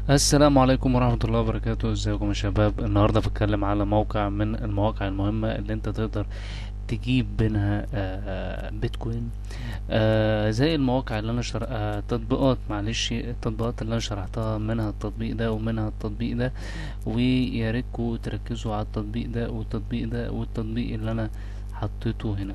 السلام عليكم ورحمة الله وبركاته ازيكم يا شباب النهاردة بتكلم على موقع من المواقع المهمة اللي انت تقدر تجيب منها آه، بيتكوين آه، زي المواقع اللي انا شر... آه، تطبيقات معلش التطبيقات اللي انا شرحتها منها التطبيق ده ومنها التطبيق ده ويا ريتكوا تركزوا على التطبيق ده والتطبيق ده والتطبيق اللي انا حطيته هنا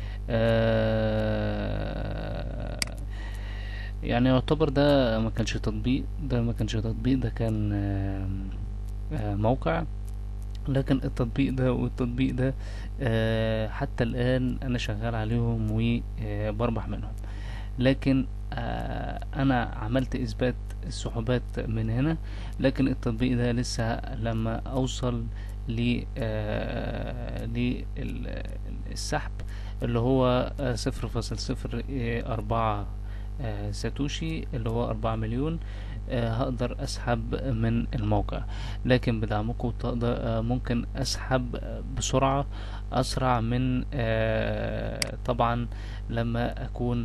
آه، يعني يعتبر ده ما كانش تطبيق ده ما كانش تطبيق ده كان آه، آه، موقع لكن التطبيق ده والتطبيق ده آه، حتى الآن أنا شغال عليهم وبربح منهم لكن آه، أنا عملت إثبات السحوبات من هنا لكن التطبيق ده لسه لما أوصل ل آه، للسحب اللي هو صفر فاصل صفر أربعة آه، ساتوشي اللي هو أربعة مليون آه، هقدر أسحب من الموقع لكن بدعمكم تقدر آه، ممكن أسحب آه، بسرعة أسرع من آه، طبعا لما أكون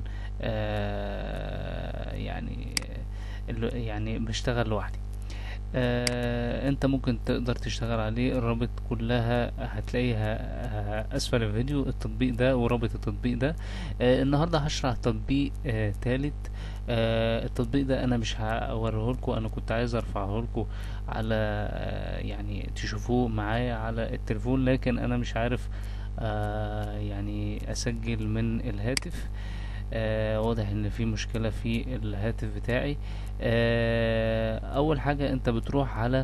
آه، يعني اللي- يعني بشتغل لوحدي آه، انت ممكن تقدر تشتغل عليه الرابط كلها هتلاقيها آه، اسفل الفيديو التطبيق ده ورابط التطبيق ده آه، النهارده هشرح تطبيق آه، تالت آه، التطبيق ده انا مش هوريه لكم انا كنت عايز ارفعه لكم على آه، يعني تشوفوه معايا على التليفون لكن انا مش عارف آه، يعني اسجل من الهاتف آه واضح ان في مشكلة في الهاتف بتاعي آه اول حاجة انت بتروح على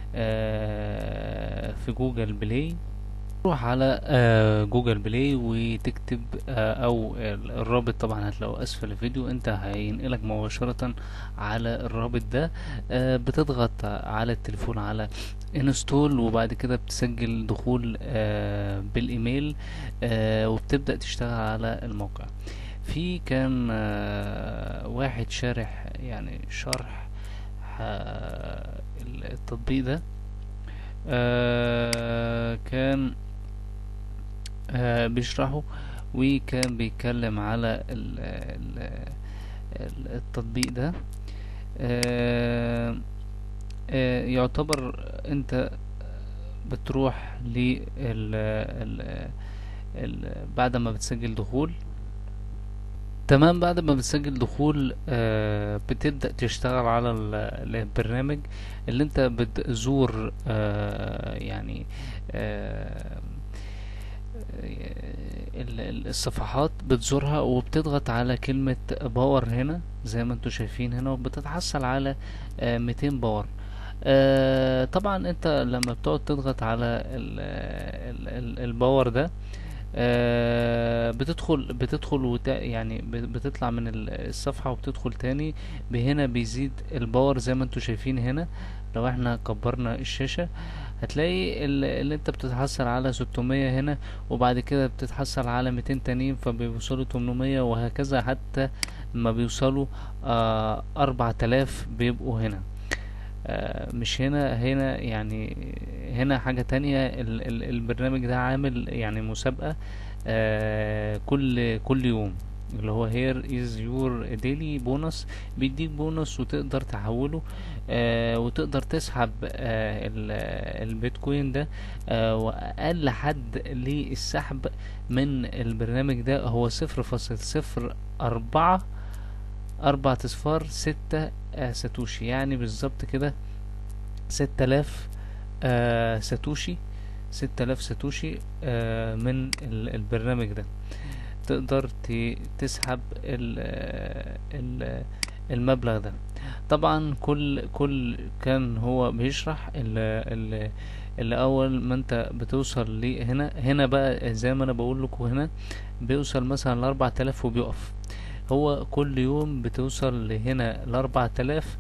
آه في جوجل بلاي تروح على آه جوجل بلاي وتكتب آه او ال- الرابط طبعا هتلاقوه اسفل الفيديو انت هينقلك مباشرة على الرابط ده آه بتضغط على التليفون على انستول وبعد كده بتسجل دخول آه بالايميل آه وبتبدأ تشتغل على الموقع في كان آه، واحد شارح يعني شرح آه، التطبيق ده آه، كان آه، بيشرحه وكان بيتكلم على ال- ال- ال- التطبيق ده آه، آه، يعتبر انت بتروح ل بعد ما بتسجل دخول تمام بعد ما بتسجل دخول آه بتبدأ تشتغل على ال- البرنامج اللي انت بتزور آه يعني آه ال- ال- الصفحات بتزورها وبتضغط على كلمة باور هنا زي ما انتوا شايفين هنا وبتتحصل على آه 200 باور آه طبعا انت لما بتقعد تضغط على ال ال ال الباور ده آه، بتدخل بتدخل وت... يعني ب- بتطلع من ال- الصفحة وبتدخل تاني بهنا بيزيد الباور زي ما انتوا شايفين هنا لو احنا كبرنا الشاشة هتلاقي ال- اللي انت بتتحصل على 600 هنا وبعد كده بتتحصل على 200 تانيين فبيوصلوا 800 وهكذا حتى ما بيوصلوا آه 4000 بيبقوا هنا آه، مش هنا هنا يعني هنا حاجة تانية ال- ال- البرنامج ده عامل يعني مسابقة آه، كل كل يوم اللي هو here is your daily bonus بيديك بونص وتقدر تحوله آه، وتقدر تسحب آه، ال- البيتكوين ده آه، وأقل حد للسحب من البرنامج ده هو صفر فاصل صفر أربعة أربعة أصفار ستة آه، ساتوشي يعني بالظبط كده ستة آلاف آه، ساتوشي ستة آلاف ساتوشي آه، من ال- البرنامج ده تقدر ت- تسحب ال- آه، ال- المبلغ ده طبعا كل كل كان هو بيشرح ال ال اللي اول ما انت بتوصل لي هنا هنا بقى زي ما انا بقول لكم هنا بيوصل مثلا لأربعة آلاف وبيقف هو كل يوم بتوصل لهنا لأربعة آلاف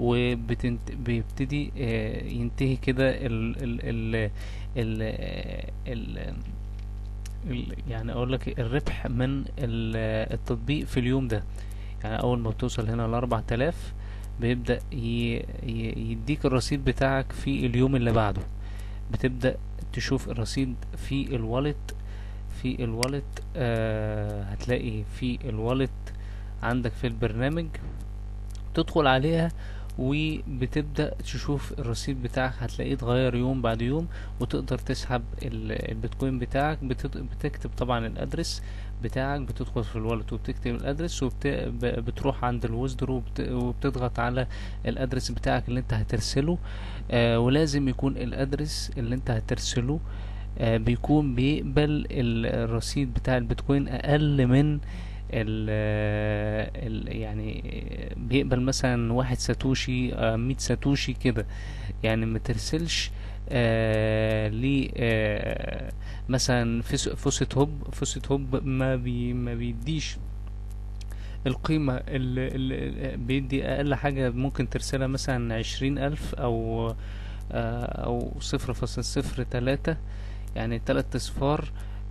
وبيبتدي ينتهي كده ال ال ال ال ال ال يعني اقول لك الربح من ال- التطبيق في اليوم ده يعني اول ما بتوصل هنا لأربعة آلاف بيبدأ ي- ي- يديك الرصيد بتاعك في اليوم اللي بعده بتبدأ تشوف الرصيد في الوالت في الوالت آه هتلاقي في الوالت عندك في البرنامج تدخل عليها وبتبدأ تشوف الرصيد بتاعك هتلاقيه اتغير يوم بعد يوم وتقدر تسحب ال- البيتكوين بتاعك بتت- بتكتب طبعا الادرس بتاعك بتدخل في الوالت وبتكتب الادرس وبتروح عند الويزدرو وبت- وبتضغط على الادرس بتاعك اللي انت هترسله آه ولازم يكون الادرس اللي انت هترسله آه بيكون بيقبل ال- الرصيد بتاع البيتكوين اقل من ال ال يعني بيقبل مثلا واحد ساتوشي آه مية ساتوشي كده يعني ما ترسلش آه ل آه مثلا فس- فوسيت هوب فوسيت هوب ما بي ما بيديش القيمة اللي, اللي بيدي أقل حاجة ممكن ترسلها مثلا عشرين ألف أو آه، أو صفر فاصل صفر تلاتة يعني تلات أصفار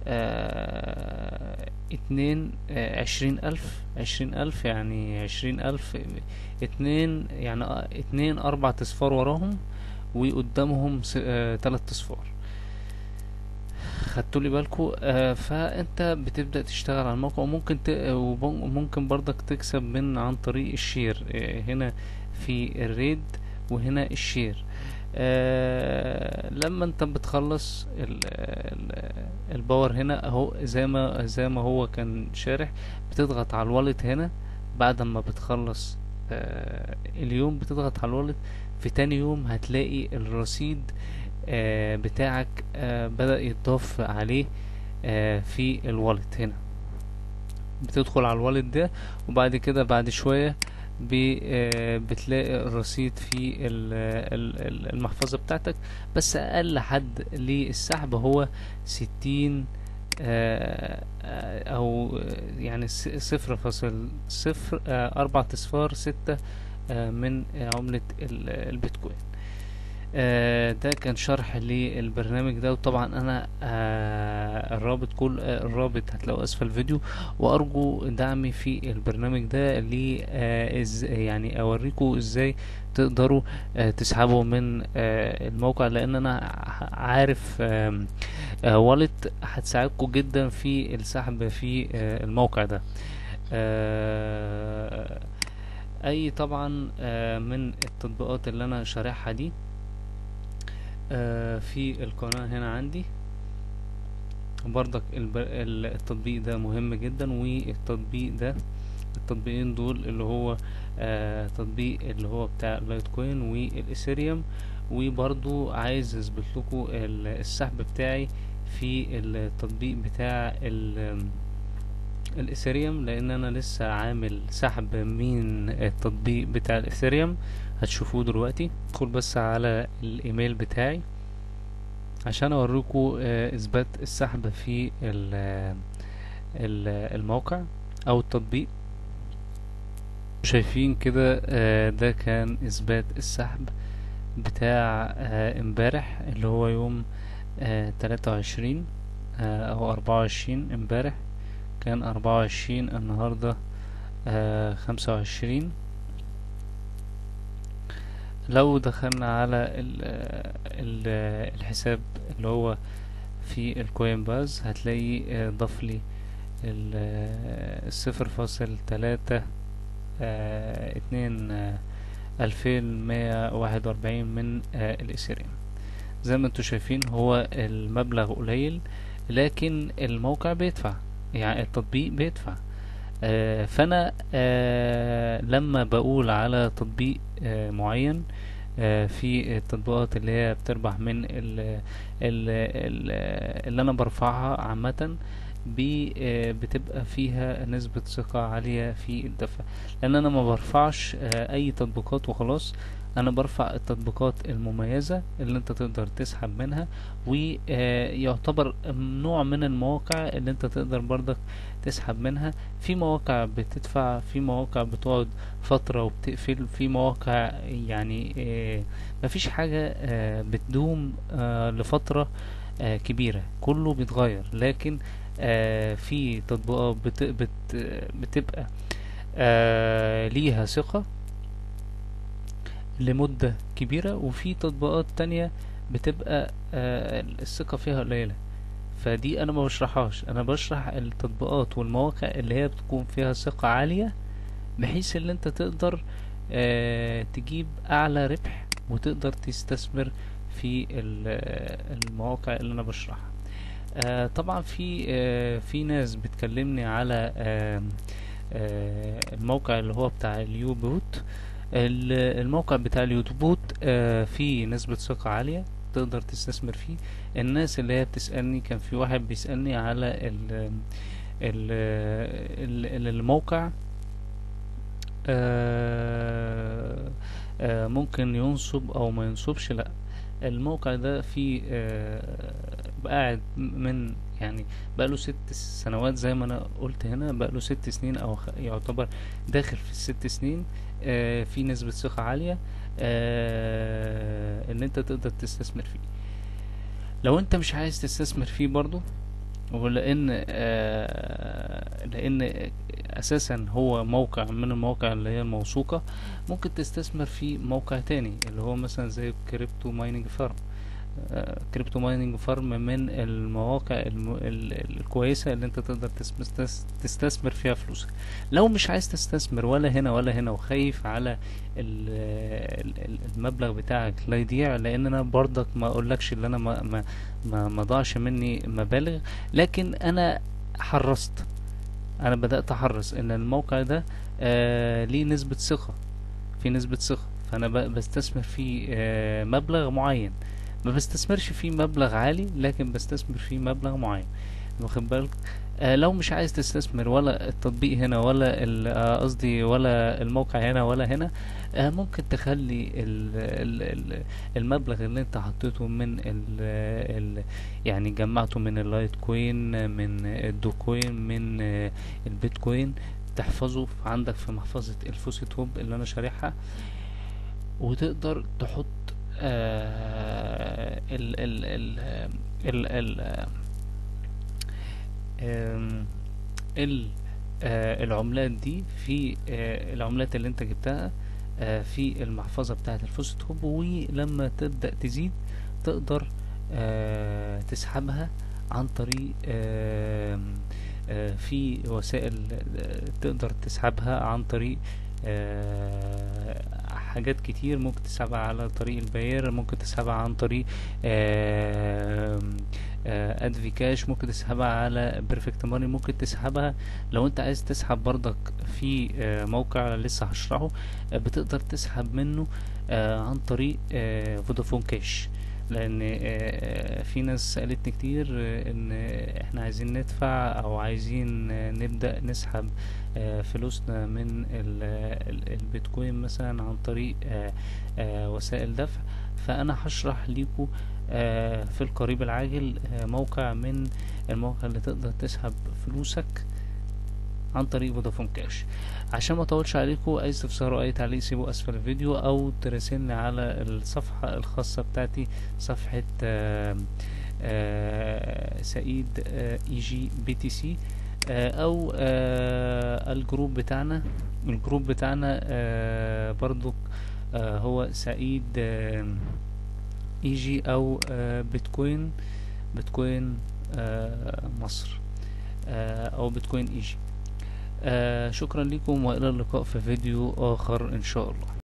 آه، اتنين آه، عشرين ألف عشرين ألف يعني عشرين ألف اتنين يعني آه، اتنين أربع أصفار وراهم وقدامهم س- آه، تلات أصفار خدتوا لي بالكو آه فانت بتبدا تشتغل على الموقع وممكن ت... وممكن برضك تكسب من عن طريق الشير آه هنا في الريد وهنا الشير آه لما انت بتخلص ال... ال... الباور هنا اهو زي ما زي ما هو كان شارح بتضغط على الوالت هنا بعد ما بتخلص آه اليوم بتضغط على الوالت في تاني يوم هتلاقي الرصيد آه بتاعك آه بدأ يتضاف عليه آه في الوالت هنا بتدخل على الوالت ده وبعد كده بعد شوية بي آه بتلاقي الرصيد في ال- ال- ال- المحفظة بتاعتك بس أقل حد للسحب هو ستين آه، آه، أو آه، يعني س- صفر فاصل صفر آه، أربعة أصفار ستة آه، من عملة ال- البيتكوين آه، ده كان شرح للبرنامج ده وطبعا انا آه، الرابط كل آه، الرابط هتلاقوه اسفل الفيديو وارجو دعمي في البرنامج ده ل آه، إز- يعني اوريكم ازاي تقدروا آه، تسحبوا من آه، الموقع لان انا ع- عارف آم، آه، والت هتساعدكم جدا في السحب في آه، الموقع ده آه، اي طبعا آه، من التطبيقات اللي انا شارحها دي آه، في القناة هنا عندي برضك الب- ال- التطبيق ده مهم جدا والتطبيق ده التطبيقين دول اللي هو آه تطبيق اللي هو بتاع اللايتكوين والاثيريوم وبرضو عايز اثبت لكم ال- السحب بتاعي في التطبيق بتاع ال- الاثيريوم لان انا لسه عامل سحب من التطبيق بتاع الاثيريوم هتشوفوه دلوقتي ادخل بس على الايميل بتاعي عشان اوريكم آه، اثبات السحب في ال- ال- الموقع او التطبيق شايفين كده آه، ده كان اثبات السحب بتاع آه، امبارح اللي هو يوم تلاتة وعشرين او اربعة وعشرين امبارح كان اربعة وعشرين النهاردة خمسة وعشرين لو دخلنا على ال ال الحساب اللي هو في الكوين باز هتلاقي آه، ضاف لي ال- آه، الصفر فاصل تلاتة آه، اتنين آه، ألفين مية واحد وأربعين من آه، الإثيريوم زي ما انتوا شايفين هو المبلغ قليل لكن الموقع بيدفع يعني التطبيق بيدفع آه، فانا آه، لما بقول على تطبيق آه، معين آه، في التطبيقات اللي هي بتربح من ال ال ال اللي انا برفعها عامة بي آه، بتبقى فيها نسبة ثقة عالية في الدفع لان انا ما برفعش آه، اي تطبيقات وخلاص انا برفع التطبيقات المميزة اللي انت تقدر تسحب منها ويعتبر نوع من المواقع اللي انت تقدر برضك تسحب منها في مواقع بتدفع في مواقع بتقعد فترة وبتقفل في مواقع يعني آه، مفيش حاجة آه، بتدوم آه، لفترة آه، كبيرة كله بيتغير لكن آه، في تطبيقات بت بت بتبقى آه، ليها ثقة لمدة كبيرة وفي تطبيقات تانية بتبقى آه، الثقة فيها قليلة فدي انا ما بشرحهاش انا بشرح التطبيقات والمواقع اللي هي بتكون فيها ثقة عالية بحيث ان انت تقدر آه، تجيب اعلى ربح وتقدر تستثمر في ال- المواقع اللي انا بشرحها آه، طبعا في آه، في ناس بتكلمني على آه، آه، الموقع اللي هو بتاع اليو بوت ال- الموقع بتاع اليوتيوب آه، فيه نسبة ثقة عالية تقدر تستثمر فيه الناس اللي هي بتسألني كان في واحد بيسألني على ال ال ال- الموقع آه، آه، ممكن ينصب او ما ينصبش لا الموقع ده فيه آه، قاعد من يعني بقاله ست سنوات زي ما انا قلت هنا بقاله ست سنين او خ- يعتبر داخل في الست سنين آه، في نسبة ثقة عالية آه، ان انت تقدر تستثمر فيه لو انت مش عايز تستثمر فيه برضو ولان آه لان اساسا هو موقع من المواقع اللي هي الموثوقة ممكن تستثمر في موقع تاني اللي هو مثلا زي كريبتو مايننج فارم كريبتو مايننج فارم من المواقع الم... ال... ال- الكويسة اللي انت تقدر تسم- تس- تستثمر فيها فلوسك لو مش عايز تستثمر ولا هنا ولا هنا وخايف على ال... ال- ال- المبلغ بتاعك لا يضيع لان انا برضك ما اقولكش ان انا ما ما ما, ما ضاعش مني مبالغ لكن انا حرصت انا بدأت احرص ان الموقع ده آه ليه نسبة ثقة في نسبة ثقة فانا ب- بستثمر فيه آه مبلغ معين ما بستثمرش فيه مبلغ عالي لكن بستثمر فيه مبلغ معين واخد بالك آه لو مش عايز تستثمر ولا التطبيق هنا ولا ال- آه، قصدي ولا الموقع هنا ولا هنا آه ممكن تخلي ال ال ال المبلغ اللي انت حطيته من ال ال يعني جمعته من اللايت كوين من الدوكوين من آه، البيتكوين تحفظه في- عندك في محفظة الفوسيت هوب اللي انا شارحها وتقدر تحط آه ال ال ال ال ال آم، ال آه العملات دي في آه العملات اللي انت جبتها آه في المحفظة بتاعة الفوسيت هوب ولما تبدأ تزيد تقدر آه تسحبها عن طريق آم، آه في وسائل آه، تقدر تسحبها عن طريق آه، حاجات كتير ممكن تسحبها على طريق الباير ممكن تسحبها عن طريق ادفي كاش ممكن تسحبها على بيرفكت ماني ممكن تسحبها لو انت عايز تسحب برضك في آه، موقع لسه هشرحه آه، بتقدر تسحب منه آه، عن طريق آه، فودافون كاش لان آه، في ناس سألتني كتير آه، ان احنا عايزين ندفع او عايزين آه، نبدأ نسحب آه، فلوسنا من ال- ال- البيتكوين مثلا عن طريق آه، آه، وسائل دفع فانا هشرح ليكم آه، في القريب العاجل آه، موقع من المواقع اللي تقدر تسحب فلوسك عن طريق فودافون كاش عشان ما اطولش عليكم اي استفسار او اي تعليق سيبوا اسفل الفيديو او تراسلني على الصفحة الخاصة بتاعتي صفحة آه، آه، سعيد اي جي بي تي سي او آه، الجروب بتاعنا الجروب بتاعنا آه، برضو آه، هو سعيد اي جي او آه، بيتكوين بيتكوين آه، مصر آه، او بيتكوين اي جي آه، شكرا لكم والى اللقاء في فيديو اخر ان شاء الله